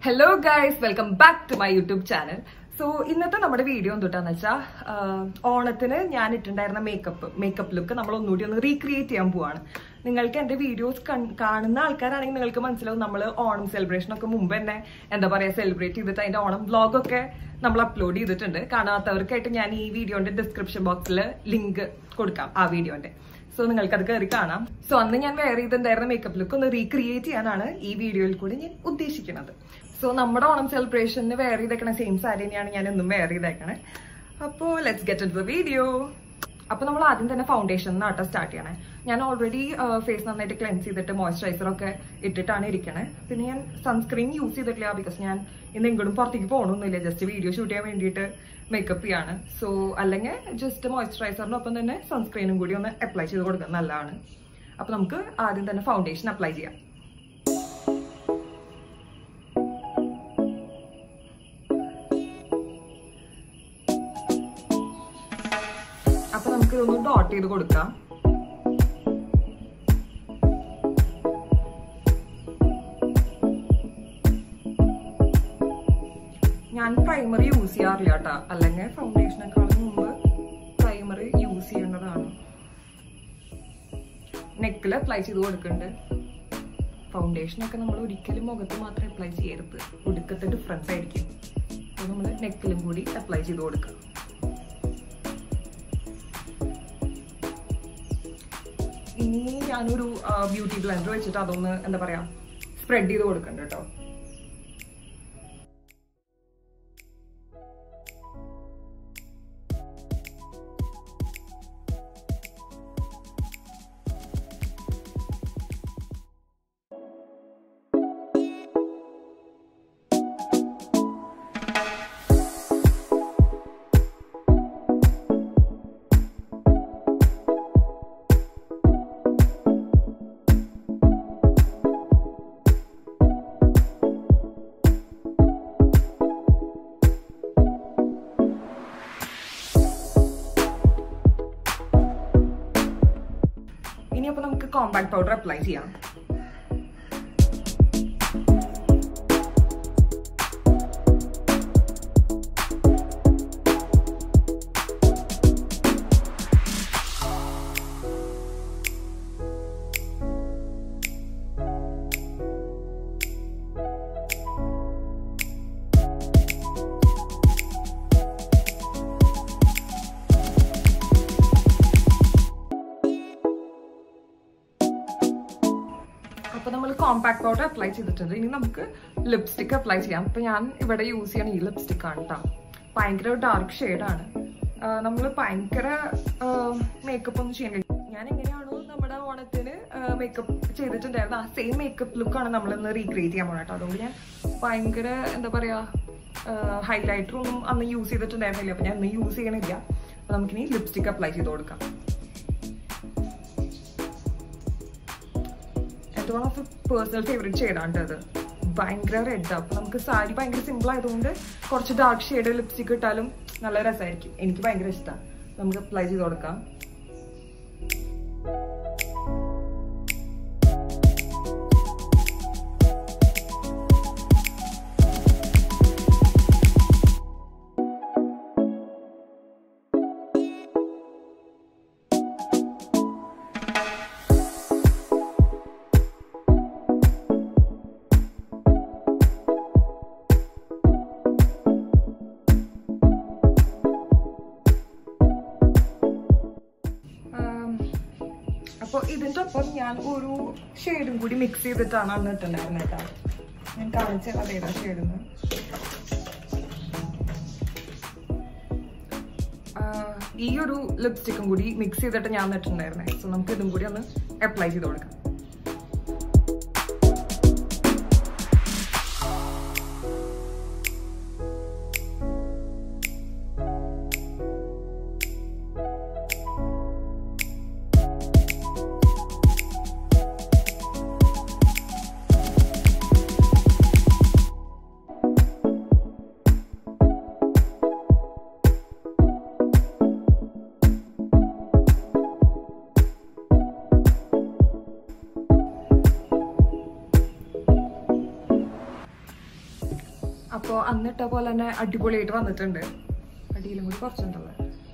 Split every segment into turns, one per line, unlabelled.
hello guys welcome back to my YouTube channel so ഇന്നത്തെ നമ്മുടെ video എന്തുട്ടാന്ന് വെച്ചാൽ ഓണത്തിന് ഞാൻ ഇട്ടുണ്ടായിരുന്ന മേക്കപ്പ് മേക്കപ്പ് ലുക്ക് നമ്മൾ ഒന്നുകൂടി ഒന്ന് റീക്രിയേറ്റ് ചെയ്യാൻ പോവാണ് നിങ്ങൾക്ക് എന്റെ വീഡിയോസ് കാണുന്ന ആൾക്കാരാണെങ്കിൽ നിങ്ങൾക്ക് മനസ്സിലാവും നമ്മൾ ഓണം സെലിബ്രേഷൻ ഒക്കെ മുമ്പ് തന്നെ എന്താ പറയാ സെലിബ്രേറ്റ് ചെയ്തിട്ട് അതിന്റെ ഓണം വ്ലോഗ് ഒക്കെ നമ്മൾ അപ്ലോഡ് ചെയ്തിട്ടുണ്ട് കാണാത്തവർക്കായിട്ട് ഞാൻ ഈ വീഡിയോന്റെ ഡിസ്ക്രിപ്ഷൻ ബോക്സിൽ ലിങ്ക് കൊടുക്കാം ആ വീഡിയോന്റെ സോ നിങ്ങൾക്ക് അത് കയറി കാണാം സോ അന്ന് ഞാൻ വെയർ ചെയ്തിട്ടുണ്ടായിരുന്ന മേക്കപ്പ് ലുക്ക് ഒന്ന് റീക്രിയേറ്റ് ചെയ്യാനാണ് ഈ വീഡിയോയിൽ കൂടി ഞാൻ ഉദ്ദേശിക്കുന്നത് സോ നമ്മുടെ ഓണം സെലിബ്രേഷന് വെയർ ചെയ്തേക്കണ സെയിം സാരി തന്നെയാണ് ഞാൻ എന്നും വെയർ ചെയ്തേക്കണേ അപ്പോൾ let's get in the video അപ്പൊ നമ്മൾ ആദ്യം തന്നെ ഫൗണ്ടേഷൻ നാട്ടോ സ്റ്റാർട്ട് ചെയ്യണേ ഞാൻ ഓൾറെഡി ഫേസ് നന്നായിട്ട് ക്ലെൻസ് ചെയ്തിട്ട് മോയ്സ്ചറൈസർ ഒക്കെ ഇട്ടിട്ടാണ് ഇരിക്കണേ പിന്നെ ഞാൻ സൺസ്ക്രീൻ യൂസ് ചെയ്തിട്ടില്ല ബിക്കോസ് ഞാൻ ഇന്ന് എങ്ങോട്ടും പുറത്തേക്ക് പോകണമെന്നില്ല ജസ്റ്റ് വീഡിയോ ഷൂട്ട് ചെയ്യാൻ വേണ്ടിയിട്ട് മേക്കപ്പ് ചെയ്യാണ് സോ അല്ലെങ്കിൽ ജസ്റ്റ് മോയ്സ്ചറൈസറിനൊപ്പം തന്നെ സൺസ്ക്രീനും കൂടി ഒന്ന് അപ്ലൈ ചെയ്ത് കൊടുക്കുന്നത് നല്ലതാണ് അപ്പൊ നമുക്ക് ആദ്യം തന്നെ ഫൗണ്ടേഷൻ അപ്ലൈ ചെയ്യാം അപ്പൊ നമുക്ക് ഇതൊന്ന് ഡോട്ട് ചെയ്ത് കൊടുക്കാം ഞാൻ പ്രൈമറി യൂസ് ചെയ്യാറില്ല കേട്ടോ അല്ലെങ്കിൽ ഫൗണ്ടേഷനേക്കാളും മുമ്പ് പ്രൈമറി യൂസ് ചെയ്യേണ്ടതാണ് നെക്കിൽ അപ്ലൈ ചെയ്ത് കൊടുക്കുന്നുണ്ട് ഫൗണ്ടേഷനൊക്കെ നമ്മൾ ഒരിക്കലും മുഖത്ത് മാത്രം അപ്ലൈ ചെയ്യരുത് ഒടുക്കത്തെ ഡിഫറൻസ് ആയിരിക്കും അപ്പോൾ നമ്മൾ നെക്കിലും കൂടി അപ്ലൈ ചെയ്ത് കൊടുക്കുക ഇനി ഞാനൊരു ബ്യൂട്ടി ബ്ലെൻഡർ വെച്ചിട്ട് അതൊന്ന് എന്താ പറയാ സ്പ്രെഡ് ചെയ്ത് കൊടുക്കണ്ട കേട്ടോ ഇനി അപ്പൊ നമുക്ക് കോമ്പാക്ട് പൗഡർ അപ്ലൈ ചെയ്യാം അപ്പൊ നമ്മൾ കോമ്പാക്ട് പൗഡർ അപ്ലൈ ചെയ്തിട്ടുണ്ട് ഇനി നമുക്ക് ലിപ്സ്റ്റിക് അപ്ലൈ ചെയ്യാം അപ്പൊ ഞാൻ ഇവിടെ യൂസ് ചെയ്യണ ഈ ലിപ്സ്റ്റിക് ആണ് കേട്ടോ ഭയങ്കര ഡാർക്ക് ഷെയ്ഡാണ് നമ്മൾ ഭയങ്കര മേക്കപ്പ് ഒന്നും ചെയ്യണില്ല ഞാൻ എങ്ങനെയാണോ നമ്മുടെ ഓണത്തിന് മേക്കപ്പ് ചെയ്തിട്ടുണ്ടായിരുന്നത് ആ സെയിം മേക്കപ്പ് ലുക്കാണ് നമ്മൾ ഇന്ന് റീക്രിയേറ്റ് ചെയ്യാൻ പോകണം കേട്ടോ അതുകൊണ്ട് ഞാൻ ഭയങ്കര എന്താ പറയാ ഹൈലൈറ്റർ ഒന്നും അന്ന് യൂസ് ചെയ്തിട്ടുണ്ടായിരുന്നില്ല അപ്പൊ ഞാൻ ഇന്ന് യൂസ് ചെയ്യണില്ല അപ്പൊ നമുക്കിനി ലിപ്സ്റ്റിക് അപ്ലൈ ചെയ്ത് കൊടുക്കാം ഇത് വൺ ഓഫ് പേഴ്സണൽ ഫേവറേറ്റ് ഷെയ്ഡാണ് അത് ഭയങ്കര റെഡ് അപ്പൊ നമുക്ക് സാരി ഭയങ്കര സിമ്പിൾ ആയതുകൊണ്ട് കുറച്ച് ഡാർക്ക് ഷെയ്ഡ് ലിപ്സ്റ്റിക് ഇട്ടാലും നല്ല രസമായിരിക്കും എനിക്ക് ഭയങ്കര ഇഷ്ടമാണ് നമുക്ക് അപ്ലൈ ചെയ്ത് കൊടുക്കാം അപ്പോൾ ഇതിൻ്റെ ഒപ്പം ഞാൻ ഒരു ഷെയ്ഡും കൂടി മിക്സ് ചെയ്തിട്ടാണ് അന്ന് ഇട്ടുണ്ടായിരുന്നത് കേട്ടോ ഞാൻ കാണിച്ചത് അതേതാ ഷെയ്ഡെന്ന് ഈ ഒരു ലിപ്സ്റ്റിക്കും കൂടി മിക്സ് ചെയ്തിട്ട് ഞാൻ ഇട്ടിട്ടുണ്ടായിരുന്നേ സോ നമുക്ക് ഇതും കൂടി ഒന്ന് അപ്ലൈ ചെയ്ത് കൊടുക്കാം അപ്പോ അന്നിട്ട പോലെ തന്നെ അടിപൊളിയായിട്ട് വന്നിട്ടുണ്ട് അടിയിലും കൂടി കുറച്ചുണ്ടല്ലോ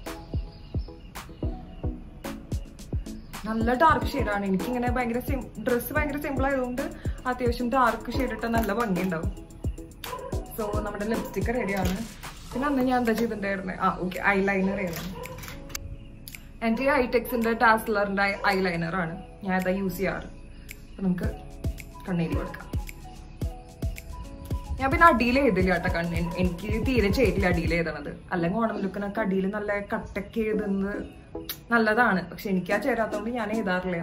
നല്ല ഡാർക്ക് ഷെയ്ഡാണ് എനിക്കിങ്ങനെ ഭയങ്കര ഡ്രസ്സ് ഭയങ്കര സിമ്പിൾ ആയതുകൊണ്ട് അത്യാവശ്യം ഡാർക്ക് ഷെയ്ഡ് ഇട്ട നല്ല ഭംഗിയുണ്ടാവും സോ നമ്മുടെ ലിപ്സ്റ്റിക് റെഡിയാണ് പിന്നെ അന്ന് ഞാൻ എന്താ ചെയ്തിട്ടുണ്ടായിരുന്നത് ആ ഓക്കെ ഐലൈനർ ചെയ്യണം എൻ്റെ ഈ ഐടെക്സിന്റെ ടാസ്ലറിന്റെ ഐലൈനർ ആണ് ഞാൻ അതാ യൂസ് ചെയ്യാറ് അപ്പൊ നമുക്ക് കണ്ണേരി കൊടുക്കാം ഞാൻ പിന്നെ അടിയിൽ എഴുതില്ല കേട്ടോ കണ്ണ് എൻ- എനിക്ക് തീരെ ചെയ്തില്ല അടിയിൽ എഴുതണത് അല്ലെങ്കിൽ ഓണം ലുക്കിനൊക്കെ അടിയിൽ നല്ല കട്ടൊക്കെ എഴുതുന്നത് നല്ലതാണ് പക്ഷെ എനിക്ക് ആ ചേരാത്തോണ്ട് ഞാൻ എഴുതാറില്ല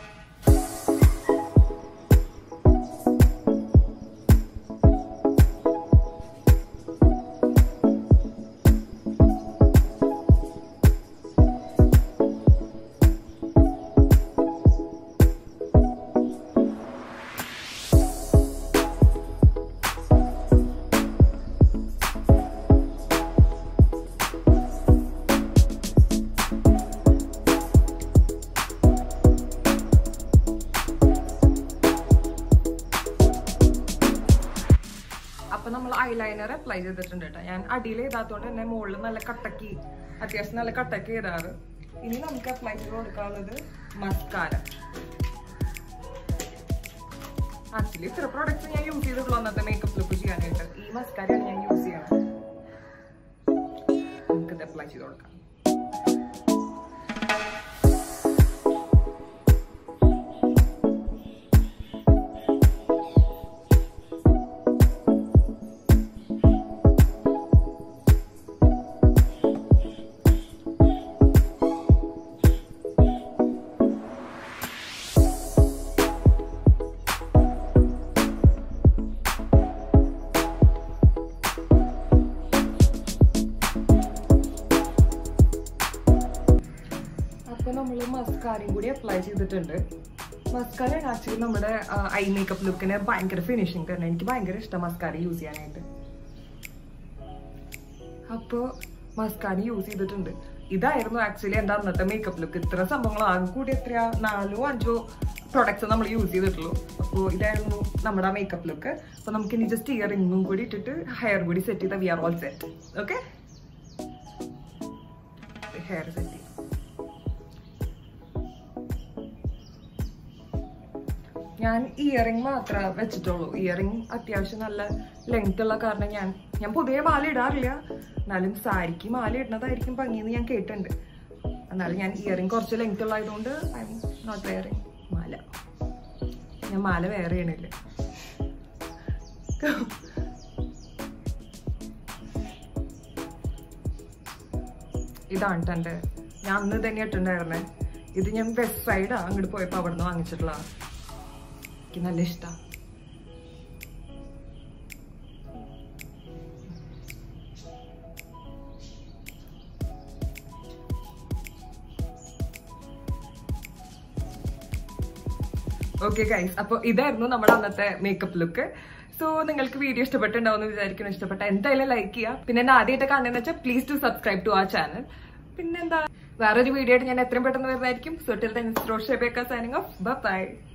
അപ്പൊ നമ്മൾ ഐലൈനർ അപ്ലൈ ചെയ്തിട്ടുണ്ട് കേട്ടോ ഞാൻ അടിയിൽ ചെയ്താത്തോണ്ട് തന്നെ മുകളിൽ നല്ല കട്ടക്കി അത്യാവശ്യം നല്ല കട്ടക്കി ചെയ്താറ് ഇനി നമുക്ക് അപ്ലൈ ചെയ്ത് കൊടുക്കാനുള്ളത് മസ്കാര ആക്ച്വലി ഇത്ര പ്രോഡക്ട്സ് ഞാൻ യൂസ് ചെയ്തിട്ടുള്ളൂ അന്നത്തെ മേക്കപ്പ് ലുക്ക് ചെയ്യാനായിട്ട് ഈ മസ്കാരയാണ് ഞാൻ യൂസ് ചെയ്യണത് നമുക്കിത് അപ്ലൈ ചെയ്ത് കൊടുക്കാം അപ്പൊ നമ്മൾ മസ്കാരയും കൂടി അപ്ലൈ ചെയ്തിട്ടുണ്ട് മസ്കാര ആക്ച്വലി നമ്മുടെ ഐ മേക്കപ്പ് ലുക്കിന് ഭയങ്കര ഫിനിഷിങ് തന്നെ എനിക്ക് ഭയങ്കര ഇഷ്ടം മസ്കാര യൂസ് ചെയ്യാനായിട്ട് അപ്പോ മസ്കാര യൂസ് ചെയ്തിട്ടുണ്ട് ഇതായിരുന്നു ആക്ച്വലി എൻ്റെ അന്നത്തെ മേക്കപ്പ് ലുക്ക് ഇത്ര സംഭവങ്ങൾ ആകെ കൂടി എത്രയാ നാലോ അഞ്ചോ പ്രൊഡക്ട്സ് നമ്മൾ യൂസ് ചെയ്തിട്ടുള്ളൂ അപ്പോൾ ഇതായിരുന്നു നമ്മുടെ മേക്കപ്പ് ലുക്ക് അപ്പോൾ നമുക്ക് ഇനി ജസ്റ്റ് ഇയറിംഗും കൂടി ഇട്ടിട്ട് ഹെയർ കൂടി സെറ്റ് ചെയ്ത we are all set okay hair set ചെയ്യും ഞാൻ ഇയറിംഗ് മാത്രമേ വെച്ചിട്ടുള്ളൂ ഇയറിംഗ് അത്യാവശ്യം നല്ല ലെങ്ത് ഉള്ള കാരണം ഞാൻ ഞാൻ പൊതുവെ മാല ഇടാറില്ല എന്നാലും സാരിക്ക് മാല ഇടുന്നതായിരിക്കും ഭംഗിയെന്ന് ഞാൻ കേട്ടിട്ടുണ്ട് എന്നാലും ഞാൻ ഇയറിംഗ് കുറച്ച് ലെങ്ത് ഉള്ളതുകൊണ്ട് ഐ എം നോട്ട് വെയറിംഗ് മാല ഞാൻ മാല വേറെ ചെയ്യണില്ല ഇതാണ് ട്ടോ എൻ്റെ ഞാൻ അന്ന് തന്നെ ഇട്ടുണ്ടായിരുന്നേ ഇത് ഞാൻ വെസ്റ്റ് സൈഡാ അങ്ങോട്ട് പോയപ്പോൾ അവിടെ നിന്ന് വാങ്ങിച്ചിട്ടുള്ളതാണ് എനിക്ക് നല്ല ഇഷ്ടമാണ് ഓക്കെ ഗൈസ് അപ്പോൾ ഇതായിരുന്നു നമ്മുടെ അന്നത്തെ മേക്കപ്പ് ലുക്ക് സോ നിങ്ങൾക്ക് വീഡിയോ ഇഷ്ടപ്പെട്ടുണ്ടാവും എന്ന് വിചാരിക്കുന്നു ഇഷ്ടപ്പെട്ട എന്തായാലും ലൈക്ക് ചെയ്യുക പിന്നെ എന്നെ ആദ്യമായിട്ട് കാണുന്നതെന്ന് വെച്ചാൽ പ്ലീസ് ടു സബ്സ്ക്രൈബ് ടു ആ ചാനൽ പിന്നെന്താ വേറൊരു വീഡിയോ ആയിട്ട് ഞാൻ എത്രയും പെട്ടെന്ന് വരുന്നതായിരിക്കും so till then shape signing off by